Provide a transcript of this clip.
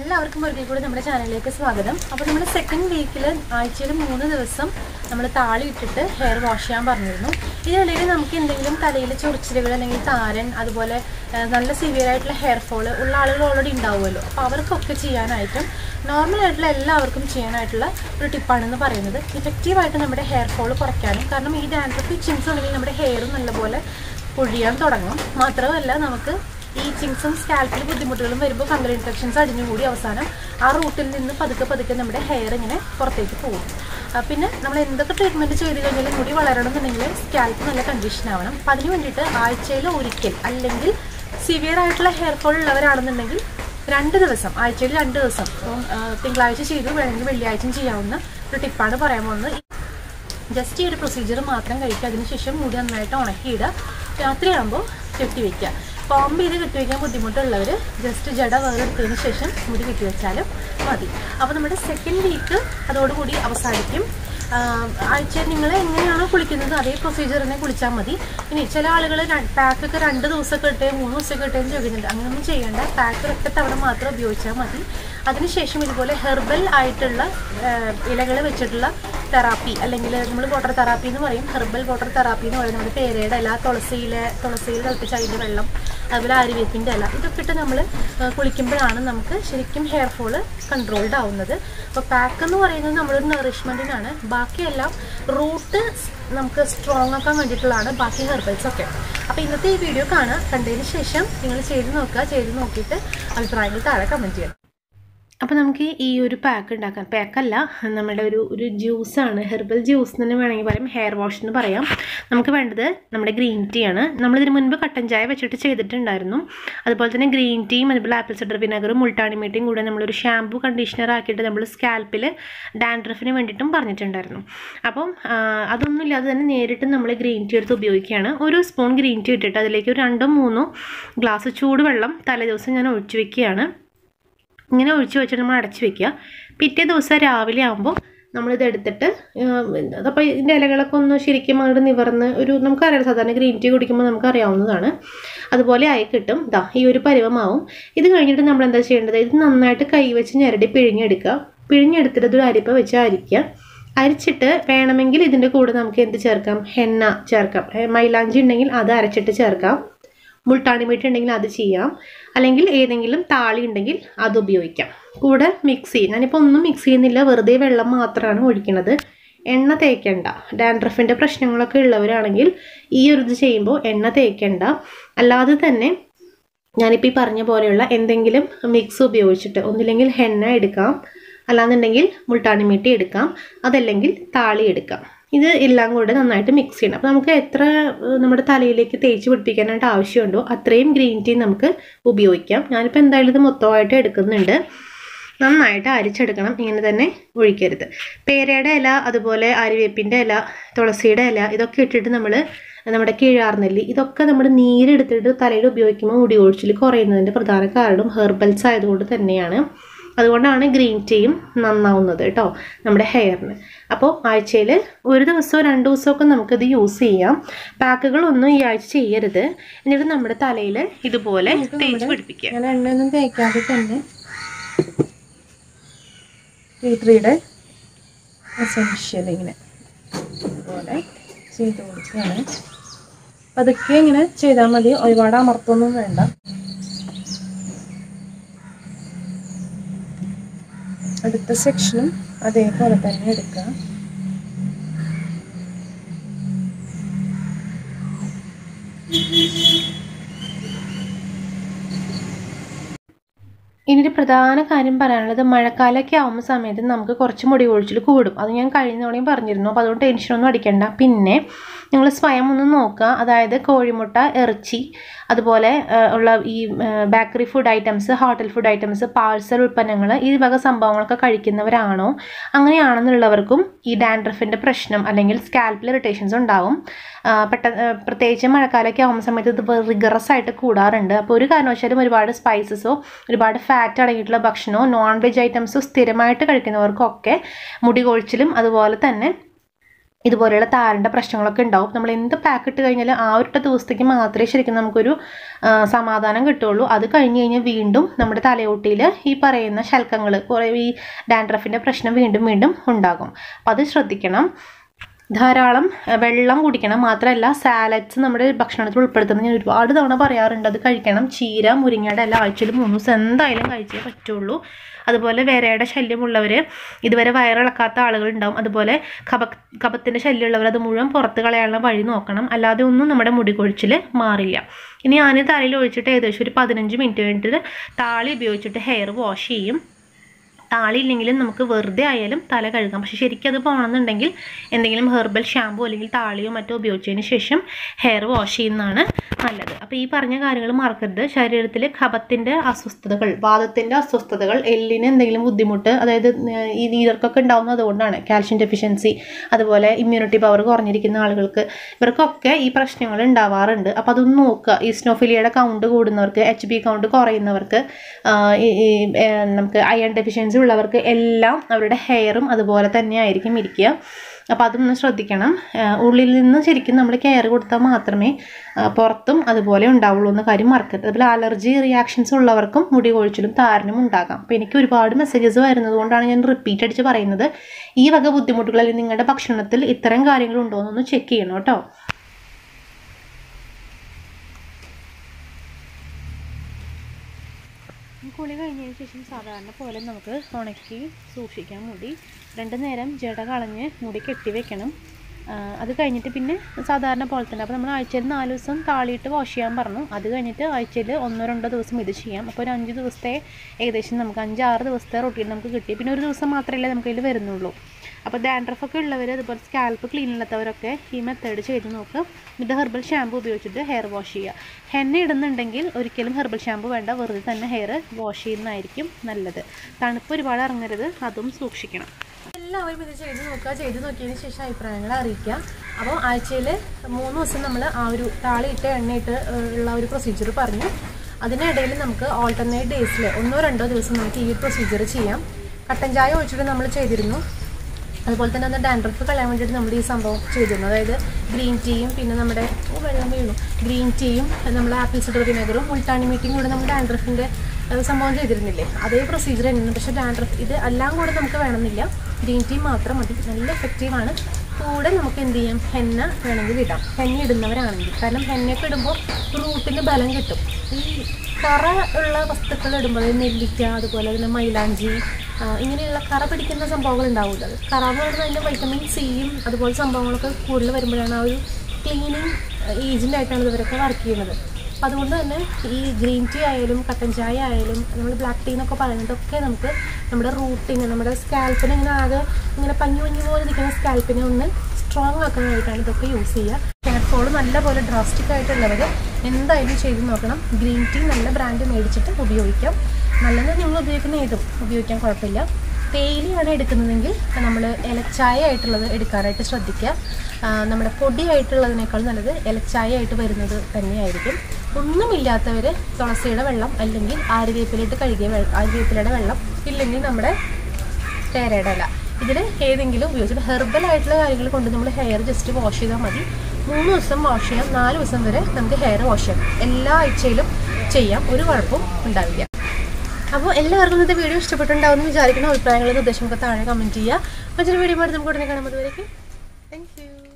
എല്ലാവർക്കും ഒരിക്കൽ കൂടി നമ്മുടെ ചാനലിലേക്ക് സ്വാഗതം അപ്പോൾ നമ്മൾ സെക്കൻഡ് വീക്കിൽ ആഴ്ചയിൽ മൂന്ന് ദിവസം നമ്മൾ താളി ഇട്ടിട്ട് ഹെയർ വാഷ് ചെയ്യാൻ പറഞ്ഞിരുന്നു ഇതിനിടയിൽ നമുക്ക് എന്തെങ്കിലും തലയിൽ ചൊറിച്ചിലുകൾ അല്ലെങ്കിൽ താരൻ അതുപോലെ ആ, നല്ല സിവിയർ ആയിട്ടുള്ള ഹെയർ ഫോള് ഉള്ള ആളുകൾ ഓൾറെഡി ഉണ്ടാവുമല്ലോ അപ്പോൾ അവർക്കൊക്കെ ചെയ്യാനായിട്ടും നോർമൽ ആയിട്ടുള്ള എല്ലാവർക്കും ചെയ്യാനായിട്ടുള്ള ഒരു ടിപ്പാണെന്ന് പറയുന്നത് ഇഫക്റ്റീവായിട്ട് നമ്മുടെ ഹെയർ ഫോള് കുറയ്ക്കാനും കാരണം ഈ ഡാൻഡ്രഫ് ചിങ്സ് ഉണ്ടെങ്കിൽ നമ്മുടെ ഹെയറും നല്ലപോലെ പൊഴിയാൻ തുടങ്ങും മാത്രമല്ല നമുക്ക് ഈ ചിങ്സും സ്കാൽപ്പിൽ ബുദ്ധിമുട്ടുകളും വരുമ്പോൾ ഫംഗൽ ഇൻഫെക്ഷൻസ് അടിഞ്ഞുകൂടി അവസാനം ആ റൂട്ടിൽ നിന്ന് പതുക്കെ പതുക്കെ നമ്മുടെ ഹെയർ ഇങ്ങനെ പുറത്തേക്ക് പോകും ആ, പിന്നെ നമ്മൾ എന്തൊക്കെ ട്രീറ്റ്മെൻറ്റ് ചെയ്ത് കഴിഞ്ഞാലും മുടി വളരണമെന്നുണ്ടെങ്കിൽ സ്കാൽപ്പ് നല്ല കണ്ടീഷൻ ആവണം അപ്പം അതിന് വേണ്ടിയിട്ട് ആഴ്ചയിൽ ഒരിക്കൽ അല്ലെങ്കിൽ സിവിയർ ആയിട്ടുള്ള ഹെയർ ഫോൾ ഉള്ളവരാണെന്നുണ്ടെങ്കിൽ രണ്ട് ദിവസം ആഴ്ചയിൽ രണ്ട് ദിവസം ഇപ്പം, ആ, തിങ്കളാഴ്ച ചെയ്തു വേണമെങ്കിൽ വെള്ളിയാഴ്ചയും ചെയ്യാവുന്ന ഒരു ടിപ്പാണ് പറയാൻ പോകുന്നത് ജസ്റ്റ് ഈ ഒരു പ്രൊസീജിയർ മാത്രം കഴിക്കുക അതിനുശേഷം മുടി നന്നായിട്ട് ഉണക്കിയിടുക രാത്രിയാകുമ്പോൾ കെട്ടി വയ്ക്കുക കോമ്പ് ചെയ്ത് കെട്ടി വയ്ക്കാൻ ബുദ്ധിമുട്ടുള്ളവർ ജസ്റ്റ് ജട വേറെടുത്തതിന് ശേഷം മുടി കെട്ടി വെച്ചാലും മതി അപ്പോൾ നമ്മുടെ സെക്കൻഡ് വീക്ക് അതോടുകൂടി അവസാനിക്കും ആഴ്ച നിങ്ങൾ എങ്ങനെയാണോ കുളിക്കുന്നത് അതേ പ്രൊസീജിയർ തന്നെ കുളിച്ചാൽ മതി ഇനി ചില ആളുകൾ പാക്കൊക്കെ രണ്ട് ദിവസമൊക്കെ ഇട്ടേ മൂന്ന് ദിവസമൊക്കെ ഇട്ടേന്ന് ചോദിക്കുന്നുണ്ട് അങ്ങനെയൊന്നും ചെയ്യേണ്ട പാക്ക് ഒറ്റ തവണ മാത്രം ഉപയോഗിച്ചാൽ മതി അതിനുശേഷം ഇതുപോലെ ഹെർബൽ ആയിട്ടുള്ള ഇലകൾ വെച്ചിട്ടുള്ള തെറാപ്പി അല്ലെങ്കിൽ നമ്മൾ വാട്ടർ തെറാപ്പി എന്ന് പറയും ഹെർബൽ വാട്ടർ തെറാപ്പി എന്ന് പറയും നമ്മുടെ പേരയുടെ ഇല തുളസിയിലെ തുളസിയിൽ തിളപ്പിച്ച അതിൻ്റെ വെള്ളം അതുപോലെ ആര്യവേപ്പിൻ്റെ ഇല ഇതൊക്കെ ഇട്ട് നമ്മൾ കുളിക്കുമ്പോഴാണ് നമുക്ക് ശരിക്കും ഹെയർ ഫോള് കൺട്രോൾഡ് ആവുന്നത് അപ്പോൾ പാക്ക് എന്ന് പറയുന്നത് നമ്മളൊരു നറിഷ്മെൻറ്റിനാണ് ബാക്കിയെല്ലാം റൂട്ട് നമുക്ക് സ്ട്രോങ് ആക്കാൻ വേണ്ടിയിട്ടുള്ളതാണ് ബാക്കി ഹെർബൽസ് ഒക്കെ അപ്പോൾ ഇന്നത്തെ ഈ വീഡിയോ കാണുക കണ്ടതിന് ശേഷം നിങ്ങൾ ചെയ്ത് നോക്കുക ചെയ്ത് നോക്കിയിട്ട് അഭിപ്രായങ്ങൾ താഴെ കമൻറ്റ് ചെയ്യണം അപ്പോൾ നമുക്ക് ഈ ഒരു പാക്ക് ഉണ്ടാക്കാം പാക്കല്ല നമ്മുടെ ഒരു ഒരു ജ്യൂസാണ് ഹെർബൽ ജ്യൂസ് എന്ന് തന്നെ വേണമെങ്കിൽ പറയാം ഹെയർ വാഷ് എന്ന് പറയാം നമുക്ക് വേണ്ടത് നമ്മുടെ ഗ്രീൻ ടീ ആണ് നമ്മളിതിന് മുൻപ് കട്ടൻ ചായ വെച്ചിട്ട് ചെയ്തിട്ടുണ്ടായിരുന്നു അതുപോലെ തന്നെ ഗ്രീൻ ടീയും അതുപോലെ ആപ്പിൾ സിഡർ വിനെഗറും മുൾട്ടാണി മീട്ടിയും കൂടെ നമ്മളൊരു ഷാമ്പു കണ്ടീഷണർ ആക്കിയിട്ട് നമ്മൾ സ്കാൽപ്പിൽ ഡാൻഡ്രഫിന് വേണ്ടിയിട്ടും പറഞ്ഞിട്ടുണ്ടായിരുന്നു അപ്പം ആ, അതൊന്നും ഇല്ലാതെ തന്നെ നേരിട്ട് നമ്മൾ ഗ്രീൻ ടീ എടുത്ത് ഉപയോഗിക്കുകയാണ് ഒരു സ്പൂൺ ഗ്രീൻ ടീ ഇട്ടിട്ട് അതിലേക്ക് ഒരു രണ്ടോ മൂന്നോ ഗ്ലാസ് ചൂടുവെള്ളം തലേദിവസം ഞാൻ ഒഴിച്ചു വെക്കുകയാണ് ഇങ്ങനെ ഒഴിച്ച് വെച്ചിട്ട് നമ്മൾ അടച്ച് വെക്കുക പിറ്റേ ദിവസം രാവിലെ ആകുമ്പോൾ നമ്മളിത് എടുത്തിട്ട് അതപ്പോൾ ഇതിൻ്റെ ഇലകളൊക്കെ ഒന്ന് ശരിക്കും അങ്ങോട്ട് നിവർന്ന് ഒരു നമുക്കറിയാം സാധാരണ ഗ്രീൻ ടീ കുടിക്കുമ്പോൾ നമുക്കറിയാവുന്നതാണ് അതുപോലെ ആയി കിട്ടും ദാ ഈ ഒരു പരുവമാവും ഇത് കഴിഞ്ഞിട്ട് നമ്മൾ എന്താ ചെയ്യേണ്ടത് ഇത് നന്നായിട്ട് കൈ വെച്ച് ഞെരടി പിഴിഞ്ഞെടുക്കുക പിഴിഞ്ഞെടുത്തിട്ട് ഒരു അരിപ്പ വെച്ച് അരിക്കുക അരിച്ചിട്ട് വേണമെങ്കിൽ ഇതിൻ്റെ കൂടെ നമുക്ക് എന്ത് ചേർക്കാം ഹെന്ന ചേർക്കാം ഏ, മൈലാഞ്ചി ഉണ്ടെങ്കിൽ അത് അരച്ചിട്ട് ചേർക്കാം മുൾട്ടാണി മീറ്റ് ഉണ്ടെങ്കിൽ അത് ചെയ്യാം അല്ലെങ്കിൽ ഏതെങ്കിലും താളി ഉണ്ടെങ്കിൽ അത് ഉപയോഗിക്കാം കൂടെ മിക്സ് ചെയ്യും ഞാനിപ്പോൾ ഒന്നും മിക്സ് ചെയ്യുന്നില്ല വെറുതെ വെള്ളം മാത്രമാണ് ഒഴിക്കുന്നത് എണ്ണ തേക്കണ്ട ഡാൻഡ്രഫിൻ്റെ പ്രശ്നങ്ങളൊക്കെ ഉള്ളവരാണെങ്കിൽ ഈ ഒരു ഇത് ചെയ്യുമ്പോൾ എണ്ണ തേക്കണ്ട അല്ലാതെ തന്നെ ഞാനിപ്പോൾ ഈ പറഞ്ഞ പോലെയുള്ള എന്തെങ്കിലും മിക്സ് ഉപയോഗിച്ചിട്ട് ഒന്നില്ലെങ്കിൽ ഹെന്ന എടുക്കാം അല്ലാന്നുണ്ടെങ്കിൽ മുൾട്ടാണി മീട്ടി എടുക്കാം അതല്ലെങ്കിൽ താളി എടുക്കാം ഇത് എല്ലാം കൂടെ നന്നായിട്ട് മിക്സ് ചെയ്യണം അപ്പോൾ നമുക്ക് എത്ര ഏഹ്, നമ്മുടെ തലയിലേക്ക് തേച്ച് പിടിപ്പിക്കാനായിട്ട് ആവശ്യമുണ്ടോ അത്രയും ഗ്രീൻ ടീ നമുക്ക് ഉപയോഗിക്കാം ഞാനിപ്പോൾ എന്തായാലും ഇത് മൊത്തമായിട്ട് എടുക്കുന്നുണ്ട് നന്നായിട്ട് അരിച്ചെടുക്കണം ഇങ്ങനെ തന്നെ ഒഴിക്കരുത് പേരയുടെ ഇല അതുപോലെ ആര്യവേപ്പിൻ്റെ ഇല തുളസിയുടെ ഇല ഇതൊക്കെ ഇട്ടിട്ട് നമ്മൾ നമ്മുടെ കീഴാർനെല്ലി ഇതൊക്കെ നമ്മൾ നീരെടുത്തിട്ട് തലയിൽ ഉപയോഗിക്കുമ്പോൾ മുടി ഒഴിച്ചിൽ കുറയുന്നതിൻ്റെ പ്രധാന കാരണം ഹെർബൽസ് ആയതുകൊണ്ട് തന്നെയാണ് അതുകൊണ്ടാണ് ഗ്രീൻ ടീയും നന്നാവുന്നത് കേട്ടോ നമ്മുടെ ഹെയറിന് അപ്പോൾ ആഴ്ചയിൽ ഒരു ദിവസമോ രണ്ട് ദിവസമൊക്കെ നമുക്കിത് യൂസ് ചെയ്യാം പാക്കുകളൊന്നും ഈ ആഴ്ച ചെയ്യരുത് എന്നിട്ട് നമ്മുടെ തലയിൽ ഇതുപോലെ തേച്ച് പിടിപ്പിക്കുക ഞാൻ എണ്ണയൊന്നും തേക്കാതെ തന്നെ ടീ ത്രീയുടെ എസെൻഷ്യൽ ഇങ്ങനെ ഇതുപോലെ ചെയ്ത് കൊടുക്കുകയാണ് പതുക്കെ ഇങ്ങനെ ചെയ്താൽ മതി ഒരുപാട് അമർത്തൊന്നും വേണ്ട അടുത്ത സെക്ഷനും അതേപോലെ തന്നെ എടുക്കുക ഇനി ഒരു പ്രധാന കാര്യം പറയാനുള്ളത് മഴക്കാലമൊക്കെ ആവുന്ന സമയത്ത് നമുക്ക് കുറച്ച് മുടി കൊഴിച്ചിൽ കൂടും അത് ഞാൻ കഴിഞ്ഞ തവണയും പറഞ്ഞിരുന്നു അപ്പോൾ അതുകൊണ്ട് ടെൻഷനൊന്നും അടിക്കണ്ട പിന്നെ നിങ്ങൾ സ്വയം ഒന്ന് നോക്കുക അതായത് കോഴിമുട്ട ഇറച്ചി അതുപോലെ ആ, ഉള്ള ഈ bakery food items hotel food items parcel ഉൽപ്പന്നങ്ങൾ ഈ വക സംഭവങ്ങളൊക്കെ കഴിക്കുന്നവരാണോ അങ്ങനെയാണെന്നുള്ളവർക്കും ഈ ഡാൻഡ്രഫിൻ്റെ പ്രശ്നം അല്ലെങ്കിൽ സ്കാൽപ്പിൽ ഇറിറ്റേഷൻസ് ഉണ്ടാവും ആ, പെട്ടെന്ന് ആ, പ്രത്യേകിച്ച് മഴക്കാലമൊക്കെ ആവുന്ന സമയത്ത് ഇത് റിഗറസ് ആയിട്ട് കൂടാറുണ്ട് അപ്പോൾ ഒരു കാരണവശാലും ഒരുപാട് സ്പൈസസോ ഒരുപാട് ഫാറ്റ് അടങ്ങിയിട്ടുള്ള ഭക്ഷണമോ നോൺ വെജ് ഐറ്റംസോ സ്ഥിരമായിട്ട് കഴിക്കുന്നവർക്കൊക്കെ മുടി കൊഴിച്ചിലും അതുപോലെ തന്നെ ഇതുപോലെയുള്ള താരൻ്റെ പ്രശ്നങ്ങളൊക്കെ ഉണ്ടാവും നമ്മൾ എന്ത് പാക്ക് ഇട്ട് കഴിഞ്ഞാൽ ആ ഒറ്റ ദിവസത്തേക്ക് മാത്രമേ ശരിക്കും നമുക്കൊരു ആ, സമാധാനം കിട്ടുള്ളൂ അത് കഴിഞ്ഞ് കഴിഞ്ഞാൽ വീണ്ടും നമ്മുടെ തലയോട്ടിയിൽ ഈ പറയുന്ന ശൽക്കങ്ങൾ കുറേ ഈ ഡാൻഡ്രഫിൻ്റെ പ്രശ്നം വീണ്ടും വീണ്ടും ഉണ്ടാകും അപ്പം അത് ശ്രദ്ധിക്കണം ധാരാളം അഹ് വെള്ളം കുടിക്കണം മാത്രമല്ല സാലഡ്സ് നമ്മുടെ ഭക്ഷണത്തിൽ ഉൾപ്പെടുത്തുന്നത് ഞാൻ ഒരുപാട് തവണ പറയാറുണ്ട് അത് കഴിക്കണം ചീര മുരിങ്ങയുടെ എല്ലാ ആഴ്ചയിൽ മൂന്ന് ദിവസം എന്തായാലും കഴിച്ചേ പറ്റുള്ളൂ അതുപോലെ വിരയുടെ ശല്യമുള്ളവർ ഇതുവരെ വയറിളക്കാത്ത ആളുകളുണ്ടാവും അതുപോലെ കപ കപത്തിൻ്റെ ശല്യമുള്ളവർ അത് മുഴുവൻ പുറത്ത് കളയാനുള്ള വഴി നോക്കണം അല്ലാതെ ഒന്നും നമ്മുടെ മുടി കൊഴിച്ചിൽ മാറില്ല ഇനി ഞാൻ തലയിൽ ഒഴിച്ചിട്ട് ഏകദേശം ഒരു പതിനഞ്ച് മിനിറ്റ് കഴിഞ്ഞിട്ട് താളി ഉപയോഗിച്ചിട്ട് ഹെയർ വാഷ് ചെയ്യും താളി ഇല്ലെങ്കിലും നമുക്ക് വെറുതെ ആയാലും തല കഴുകാം പക്ഷെ ശരിക്കും അത് പോകണമെന്നുണ്ടെങ്കിൽ എന്തെങ്കിലും ഹെർബൽ ഷാമ്പു അല്ലെങ്കിൽ താളിയോ മറ്റോ ഉപയോഗിച്ചതിന് ശേഷം ഹെയർ വാഷ് ചെയ്യുന്നതാണ് നല്ലത് അപ്പോൾ ഈ പറഞ്ഞ കാര്യങ്ങൾ മറക്കരുത് ശരീരത്തിൽ ഖബത്തിൻ്റെ അസ്വസ്ഥതകൾ വാദത്തിൻ്റെ അസ്വസ്ഥതകൾ എല്ലിന് എന്തെങ്കിലും ബുദ്ധിമുട്ട് അതായത് ഏഹ് ഈ നീർക്കൊക്കെ ഉണ്ടാവുന്നത് അതുകൊണ്ടാണ് കാൽഷ്യം ഡെഫിഷ്യൻസി അതുപോലെ ഇമ്മ്യൂണിറ്റി പവർ കുറഞ്ഞിരിക്കുന്ന ആളുകൾക്ക് ഇവർക്കൊക്കെ ഈ പ്രശ്നങ്ങൾ ഉണ്ടാവാറുണ്ട് അപ്പോൾ അതൊന്ന് നോക്കുക ഈസ്നോഫിലിയയുടെ കൗണ്ട് കൂടുന്നവർക്ക് എച്ച് ബി കൗണ്ട് കുറയുന്നവർക്ക് ആഹ് ഈ ഈ, ഏഹ് നമുക്ക് അയൺ ഡെഫിഷ്യൻസി ഉള്ളവർക്ക് എല്ലാം അവരുടെ ഹെയറും അതുപോലെ തന്നെ ആയിരിക്കും ഇരിക്കുക അപ്പോൾ അതൊന്ന് ശ്രദ്ധിക്കണം ആഹ് ഉള്ളിൽ നിന്ന് ശരിക്കും നമ്മൾ കെയർ കൊടുത്താൽ മാത്രമേ ആഹ് പുറത്തും അതുപോലെ ഉണ്ടാവുള്ളൂ എന്ന കാര്യം മറക്കരുത് അതുപോലെ അലർജി റിയാക്ഷൻസ് ഉള്ളവർക്കും മുടി കൊഴിച്ചിലും താരനും ഉണ്ടാകാം അപ്പോൾ എനിക്ക് ഒരുപാട് മെസ്സേജസ് വരുന്നത് കൊണ്ടാണ് ഞാൻ റിപ്പീറ്റ് അടിച്ച് പറയുന്നത് ഈ വക ബുദ്ധിമുട്ടുകൾ അല്ലെങ്കിൽ നിങ്ങളുടെ ഭക്ഷണത്തിൽ ഇത്തരം കാര്യങ്ങൾ ഉണ്ടോ എന്നൊന്ന് ചെക്ക് ചെയ്യണം കേട്ടോ കുളി കഴിഞ്ഞതിന് ശേഷം സാധാരണ പോലെ നമുക്ക് ഉണക്കി സൂക്ഷിക്കാം മുടി രണ്ട് നേരം ജട കളഞ്ഞ് മുടി കെട്ടി വെക്കണം ആ, അത് കഴിഞ്ഞിട്ട് പിന്നെ സാധാരണ പോലെ തന്നെ അപ്പോൾ നമ്മൾ ആഴ്ചയിൽ നാല് ദിവസം താളിയിട്ട് വാഷ് ചെയ്യാൻ പറഞ്ഞു അത് കഴിഞ്ഞിട്ട് ആഴ്ചയിൽ ഒന്നോ രണ്ടോ ദിവസം ഇത് ചെയ്യാം അപ്പോൾ ഒരു അഞ്ച് ദിവസത്തെ ഏകദേശം നമുക്ക് അഞ്ചാറ് ദിവസത്തെ റൊട്ടീൻ നമുക്ക് കിട്ടി പിന്നെ ഒരു ദിവസം മാത്രമല്ലേ നമുക്ക് ഇതിൽ വരുന്നുള്ളൂ അപ്പോൾ ഡാൻഡ്രഫ് ഒക്കെ ഉള്ളവർ അതുപോലെ സ്കാൽപ്പ് ക്ലീൻ ഇല്ലാത്തവരൊക്കെ ഈ മെത്തേഡ് ചെയ്ത് നോക്കുക ഇത് ഹെർബൽ ഷാമ്പു ഉപയോഗിച്ചിട്ട് ഹെയർ വാഷ് ചെയ്യുക ഹെന്ന ഇടുന്നുണ്ടെങ്കിൽ ഒരിക്കലും ഹെർബൽ ഷാമ്പു വേണ്ട വെറുതെ തന്നെ ഹെയർ വാഷ് ചെയ്യുന്നതായിരിക്കും നല്ലത് തണുപ്പ് ഒരുപാട് ഇറങ്ങരുത് അതും സൂക്ഷിക്കണം എല്ലാവരും ഇത് ചെയ്ത് നോക്കുക ചെയ്ത് നോക്കിയതിന് ശേഷം അഭിപ്രായങ്ങൾ അറിയിക്കുക അപ്പോൾ ആഴ്ചയിൽ മൂന്ന് ദിവസം നമ്മൾ ആ ഒരു താളിയിട്ട് എണ്ണയിട്ട് ഏഹ്, ഉള്ള ഒരു പ്രൊസീജിയർ പറഞ്ഞു അതിനിടയിൽ നമുക്ക് ഓൾട്ടർനേറ്റ് ഡേയ്സിൽ ഒന്നോ രണ്ടോ ദിവസം നമുക്ക് ഈ ഒരു പ്രൊസീജിയർ ചെയ്യാം കട്ടൻ ചായ ഒഴിച്ചിട്ട് നമ്മൾ ചെയ്തിരുന്നു അതുപോലെ തന്നെ അന്ന് ഡാൻഡ്രഫ് കളയാൻ വേണ്ടിയിട്ട് നമ്മൾ ഈ സംഭവം ചെയ്തിരുന്നു അതായത് ഗ്രീൻ ടീയും പിന്നെ നമ്മുടെ ഓ വെള്ളം വീണു ഗ്രീൻ ടീയും നമ്മൾ ആപ്പിൾ സിഡർ വിനെഗറും മുൾട്ടാണി മീറ്റിംഗ് കൂടെ നമ്മൾ ഡാൻഡ്രഫിൻ്റെ സംഭവം ചെയ്തിരുന്നില്ലേ അതേ പ്രൊസീജിയർ തന്നെയാണ് പക്ഷേ ഡാൻഡ്രഫ് ഇത് എല്ലാം കൂടെ നമുക്ക് വേണമെന്നില്ല ഗ്രീൻ ടീ മാത്രം മതി നല്ല എഫക്റ്റീവാണ് കൂടെ നമുക്ക് എന്ത് ചെയ്യാം ഹെന്ന വേണമെങ്കിൽ ഇടാം ഹെന്ന ഇടുന്നവരാണെങ്കിൽ കാരണം ഹെന്നയൊക്കെ ഇടുമ്പോൾ റൂട്ടിന് ബലം കിട്ടും ഈ കറ ഉള്ള വസ്തുക്കൾ ഇടുമ്പോൾ അതായത് നെല്ലിക്ക അതുപോലെ തന്നെ മൈലാഞ്ചി ആ, ഇങ്ങനെയുള്ള കറ പിടിക്കുന്ന സംഭവങ്ങൾ ഉണ്ടാവില്ല അത് കറ എന്ന് പറയുന്നത് അതിൻ്റെ വൈറ്റമിൻ സിയും അതുപോലെ സംഭവങ്ങളൊക്കെ കൂടുതൽ വരുമ്പോഴാണ് ആ ഒരു ക്ലീനിങ് ഏജൻ്റായിട്ടാണ് ഇവരൊക്കെ വർക്ക് ചെയ്യുന്നത് അപ്പം അതുകൊണ്ട് തന്നെ ഈ ഗ്രീൻ ടീ ആയാലും കട്ടൻ ചായ ആയാലും നമ്മൾ ബ്ലാക്ക് ടീ എന്നൊക്കെ പറയുന്നതൊക്കെ നമുക്ക് നമ്മുടെ റൂട്ടിന് നമ്മുടെ സ്കാൽപ്പിന് ഇങ്ങനെ ആകെ ഇങ്ങനെ പഞ്ഞു പഞ്ഞു പോലെ നിൽക്കുന്ന സ്കാൽപ്പിനെ ഒന്ന് സ്ട്രോങ് ആക്കാനായിട്ടാണ് ഇതൊക്കെ യൂസ് ചെയ്യുക ഹെയർ ഫോൾ നല്ലപോലെ ഡ്രാസ്റ്റിക് ആയിട്ടുള്ളവർ എന്തായാലും ചെയ്ത് നോക്കണം ഗ്രീൻ ടീ നല്ല ബ്രാൻഡ് മേടിച്ചിട്ട് ഉപയോഗിക്കാം നല്ലത് നിങ്ങൾ ഉപയോഗിക്കുന്ന ഏതും ഉപയോഗിക്കാൻ കുഴപ്പമില്ല തേയിലയാണ് എടുക്കുന്നതെങ്കിൽ നമ്മൾ ഇലച്ചായ ആയിട്ടുള്ളത് എടുക്കാനായിട്ട് ശ്രദ്ധിക്കുക ആ, നമ്മുടെ പൊടിയായിട്ടുള്ളതിനേക്കാൾ നല്ലത് ഇലച്ചായ ആയിട്ട് വരുന്നത് തന്നെയായിരിക്കും ഒന്നുമില്ലാത്തവർ തുളസിയുടെ വെള്ളം അല്ലെങ്കിൽ ആര്യവേപ്പിലിട്ട് കഴുകിയ വെള്ളം ആര്യവേപ്പിലയുടെ വെള്ളം ഇല്ലെങ്കിൽ നമ്മുടെ തേരയുടെ ഇല ഇതിൽ ഏതെങ്കിലും ഉപയോഗിച്ചിട്ട് ഹെർബൽ ആയിട്ടുള്ള കാര്യങ്ങൾ കൊണ്ട് നമ്മൾ ഹെയർ ജസ്റ്റ് വാഷ് ചെയ്താൽ മതി മൂന്ന് ദിവസം വാഷ് ചെയ്യാം നാല് ദിവസം വരെ നമുക്ക് ഹെയർ വാഷ് ചെയ്യാം എല്ലാ ആഴ്ചയിലും ചെയ്യാം ഒരു കുഴപ്പവും ഉണ്ടാവില്ല അപ്പോൾ എല്ലാവർക്കും ഇന്നത്തെ വീഡിയോ ഇഷ്ടപ്പെട്ടുണ്ടാവും എന്ന് വിചാരിക്കുന്ന അഭിപ്രായങ്ങളും നിർദ്ദേശങ്ങളൊക്കെ താഴെ കമൻറ്റ് ചെയ്യുക മറ്റൊരു വീഡിയോ ആയിട്ട് നമുക്ക് ഉടനെ കാണുമ്പോൾ വരേക്കും താങ്ക് യു